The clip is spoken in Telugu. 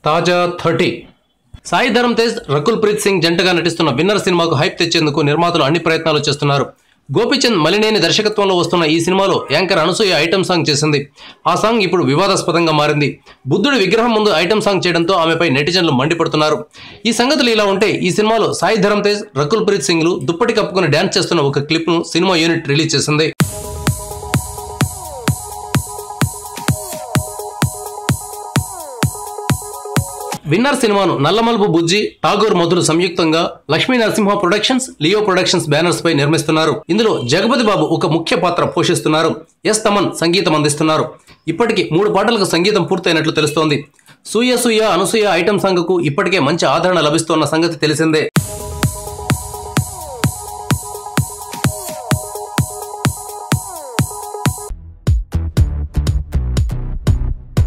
తాజా థర్టీ సాయి ధరమ్ తేజ్ రకుల్ ప్రీత్ సింగ్ జంటగా నటిస్తున్న విన్నర్ సినిమాకు హైప్ తెచ్చేందుకు నిర్మాతలు అన్ని ప్రయత్నాలు చేస్తున్నారు గోపీచంద్ మలినేని దర్శకత్వంలో వస్తున్న ఈ సినిమాలో యాంకర్ అనసూయ ఐటమ్ సాంగ్ చేసింది ఆ సాంగ్ ఇప్పుడు వివాదాస్పదంగా మారింది బుద్ధుడి విగ్రహం ముందు ఐటమ్ సాంగ్ చేయడంతో ఆమెపై నెటిజన్లు మండిపడుతున్నారు ఈ సంగతులు ఇలా ఉంటే ఈ సినిమాలో సాయి ధరమ్ తేజ్ రకుల్ ప్రీత్ సింగ్లు దుప్పటి కప్పుకుని డ్యాన్స్ చేస్తున్న ఒక క్లిప్ను సినిమా యూనిట్ రిలీజ్ చేసింది విన్నర్ సినిమాను నల్లమలుపు బుజ్జి ఠాగూర్ మధులు సంయుక్తంగా Lakshmi Narasimha productions Leo productions banners పై నిర్మిస్తున్నారు ఇందులో జగపతి బాబు ఒక ముఖ్య పాత్ర పోషిస్తున్నారు ఎస్ తమన్ సంగీతం అందిస్తున్నారు ఇప్పటికి మూడు పాటలకు సంగీతం పూర్తయినట్లు తెలుస్తోంది సూయ సూయ అనసూయ ఐటమ్ సాంగ్కు ఇప్పటికే మంచి ఆదరణ లభిస్తోన్న సంగతి తెలిసిందే